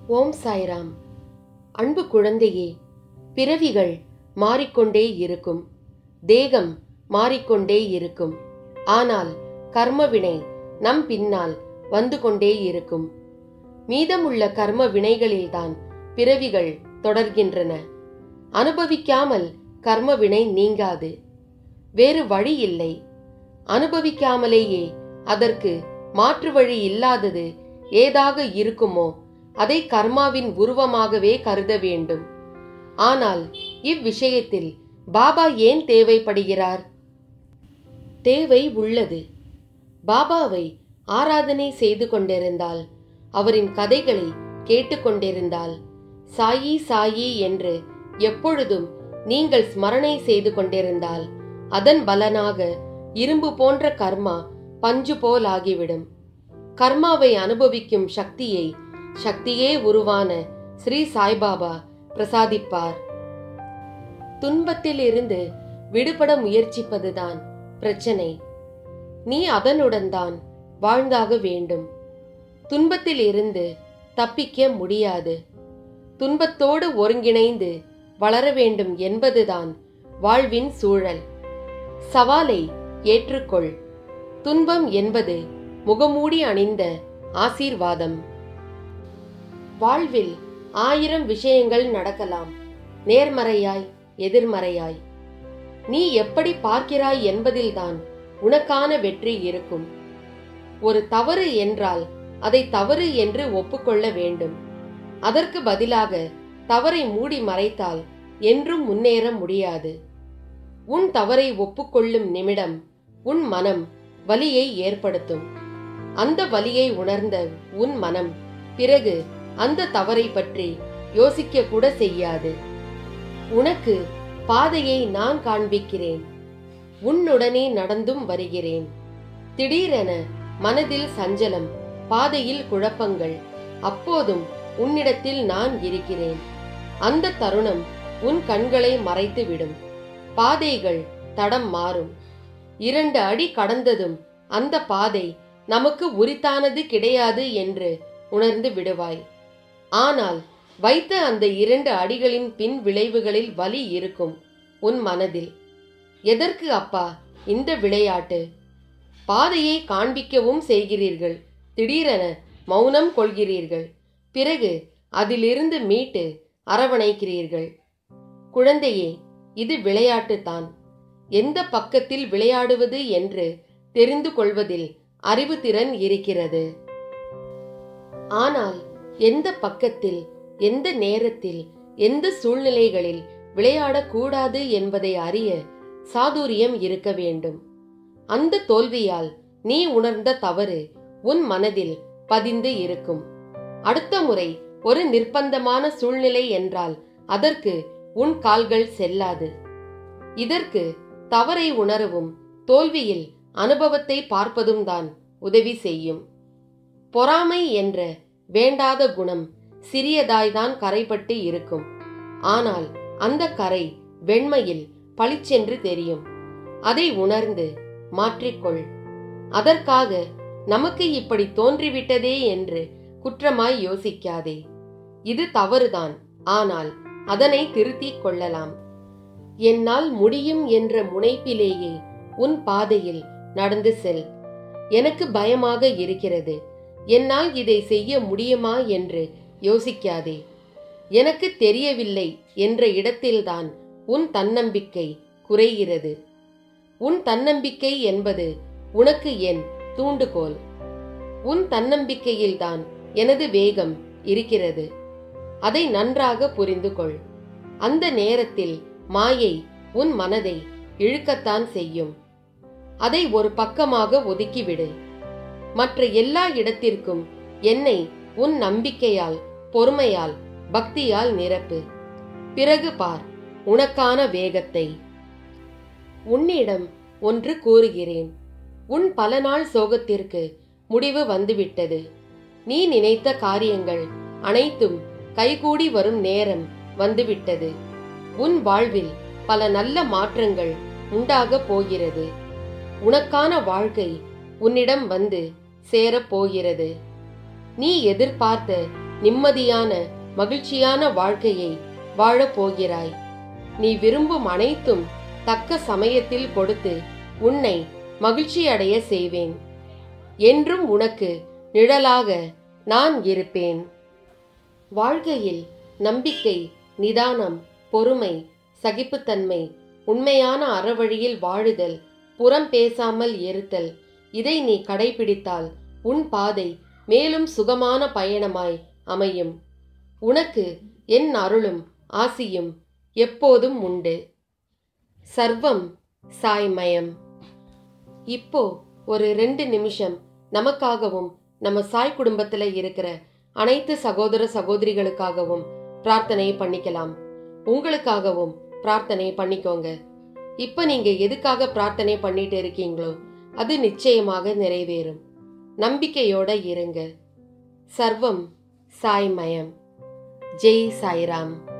ஓம் சாய்ராம் அன்பு குழந்தையே பிறவிகள் மாறிக்கொண்டே இருக்கும் தேகம் மாறிக்கொண்டே இருக்கும் ஆனால் கர்மவினை நம் பின்னால் வந்து கொண்டே இருக்கும் மீதமுள்ள கர்ம வினைகளில்தான் பிறவிகள் தொடர்கின்றன அனுபவிக்காமல் கர்ம வினை நீங்காது வேறு வழி இல்லை அனுபவிக்காமலேயே அதற்கு மாற்று வழி இல்லாதது ஏதாக இருக்குமோ அதை கர்மாவின் உருவமாகவே கருத வேண்டும் ஆனால் இவ்விஷயத்தில் பாபா ஏன் தேவைப்படுகிறார் தேவை உள்ளது பாபாவை ஆராதனை செய்து கொண்டிருந்தால் அவரின் கதைகளை கேட்டுக்கொண்டிருந்தால் சாயி சாயி என்று எப்பொழுதும் நீங்கள் ஸ்மரணை செய்து கொண்டிருந்தால் அதன் பலனாக இரும்பு போன்ற கர்மா பஞ்சு போல் ஆகிவிடும் கர்மாவை அனுபவிக்கும் சக்தியை சக்தியே உருவான ஸ்ரீ சாய்பாபா பிரசாதிப்பார் துன்பத்தில் இருந்து விடுபட முயற்சிப்பதுதான் பிரச்சனை நீ அதனுடன் தான் வாழ்ந்தாக வேண்டும் துன்பத்தில் இருந்து தப்பிக்க முடியாது துன்பத்தோடு ஒருங்கிணைந்து வளர வேண்டும் என்பதுதான் வாழ்வின் சூழல் சவாலை ஏற்றுக்கொள் துன்பம் என்பது முகமூடி அணிந்த ஆசீர்வாதம் வாழ்வில் ஆயிரம் விஷயங்கள் நடக்கலாம் நேர்மறையாய் எதிர்மறையாய் நீ எப்படி பார்க்கிறாய் என்பதில்தான் உனக்கான வெற்றி இருக்கும் ஒரு தவறு என்றால் அதை தவறு என்று ஒப்புக்கொள்ள வேண்டும் அதற்கு பதிலாக தவறை மூடி மறைத்தால் என்றும் முன்னேற முடியாது உன் தவறை ஒப்புக்கொள்ளும் நிமிடம் உன் மனம் வலியை ஏற்படுத்தும் அந்த வலியை உணர்ந்த உன் மனம் பிறகு அந்த தவறை பற்றி யோசிக்க கூட செய்யாது உனக்கு பாதையை நான் காண்பிக்கிறேன் உன்னுடனே நடந்தும் வருகிறேன் திடீரென மனதில் சஞ்சலம் பாதையில் குழப்பங்கள் அப்போதும் உன்னிடத்தில் நான் இருக்கிறேன் அந்த தருணம் உன் கண்களை மறைத்துவிடும் பாதைகள் தடம் மாறும் இரண்டு அடி கடந்ததும் அந்த பாதை நமக்கு உரித்தானது கிடையாது என்று உணர்ந்து விடுவாய் ஆனால் வைத்த அந்த இரண்டு அடிகளின் பின் விளைவுகளில் வலி இருக்கும் உன் மனதில் எதற்கு அப்பா இந்த விளையாட்டு பாதையை காண்பிக்கவும் செய்கிறீர்கள் திடீரென மௌனம் கொள்கிறீர்கள் பிறகு அதிலிருந்து மீட்டு அரவணைக்கிறீர்கள் குழந்தையே இது விளையாட்டுத்தான் எந்த பக்கத்தில் விளையாடுவது என்று தெரிந்து கொள்வதில் அறிவுத்திறன் இருக்கிறது ஆனால் எந்த பக்கத்தில் எந்த நேரத்தில் எந்த சூழ்நிலைகளில் விளையாடக்கூடாது என்பதை அறிய சாதுரியம் இருக்க வேண்டும் அந்த தோல்வியால் நீ உணர்ந்த தவறு உன் மனதில் பதிந்து இருக்கும் அடுத்த முறை ஒரு நிர்பந்தமான சூழ்நிலை என்றால் அதற்கு உன் கால்கள் செல்லாது இதற்கு தவறை உணரவும் தோல்வியில் அனுபவத்தை பார்ப்பதும் தான் உதவி செய்யும் பொறாமை என்ற வேண்டாத குணம் சிறியதாய்தான் கரைப்பட்டு இருக்கும் ஆனால் அந்த கரை வெண்மையில் பளிச்சென்று தெரியும் அதை உணர்ந்து மாற்றிக்கொள் அதற்காக நமக்கு இப்படி தோன்றிவிட்டதே என்று குற்றமாய் யோசிக்காதே இது தவறுதான் ஆனால் அதனை திருத்திக் கொள்ளலாம் என்னால் முடியும் என்ற முனைப்பிலேயே உன் பாதையில் நடந்து செல் எனக்கு பயமாக இருக்கிறது என்னால் இதை செய்ய முடியுமா என்று யோசிக்காதே எனக்கு தெரியவில்லை என்ற இடத்தில்தான் உன் தன்னம்பிக்கை குறைகிறது உன் தன்னம்பிக்கை என்பது உனக்கு என் தூண்டுகோல் உன் தன்னம்பிக்கையில்தான் எனது வேகம் இருக்கிறது அதை நன்றாக புரிந்து கொள் அந்த நேரத்தில் மாயை உன் மனதை இழுக்கத்தான் செய்யும் அதை ஒரு பக்கமாக ஒதுக்கிவிடு மற்ற எல்லா இடத்திற்கும் என்னை உன் நம்பிக்கையால் பொறுமையால் பக்தியால் நிரப்பு பிறகு பார் உனக்கான வேகத்தை உன்னிடம் ஒன்று கூறுகிறேன் உன் பல நாள் சோகத்திற்கு முடிவு வந்துவிட்டது நீ நினைத்த காரியங்கள் அனைத்தும் கைகூடி வரும் நேரம் வந்துவிட்டது உன் வாழ்வில் பல நல்ல மாற்றங்கள் உண்டாக போகிறது உனக்கான வாழ்க்கை உன்னிடம் வந்து சேரப் போகிறது நீ எதிர்பார்த்த நிம்மதியான மகிழ்ச்சியான வாழ்க்கையை வாழப் போகிறாய் நீ விரும்பும் அனைத்தும் தக்க சமயத்தில் கொடுத்து உன்னை மகிழ்ச்சி அடைய செய்வேன் என்றும் உனக்கு நிழலாக நான் இருப்பேன் வாழ்க்கையில் நம்பிக்கை நிதானம் பொறுமை சகிப்புத்தன்மை உண்மையான அறவழியில் வாழுதல் புறம் பேசாமல் இருத்தல் இதை நீ கடைபிடித்தால் உன் பாதை மேலும் சுகமான பயணமாய் அமையும் உனக்கு என் அருளும் ஆசியும் எப்போதும் உண்டு சர்வம் சாய்மயம் இப்போ ஒரு ரெண்டு நிமிஷம் நமக்காகவும் நம்ம சாய் குடும்பத்துல இருக்கிற அனைத்து சகோதர சகோதரிகளுக்காகவும் பிரார்த்தனை பண்ணிக்கலாம் உங்களுக்காகவும் பிரார்த்தனை பண்ணிக்கோங்க இப்ப நீங்க எதுக்காக பிரார்த்தனை பண்ணிட்டு இருக்கீங்களோ அது நிச்சயமாக நிறைவேறும் நம்பிக்கையோட இருங்க சர்வம் சாய்மயம் ஜெய் சாய்ராம்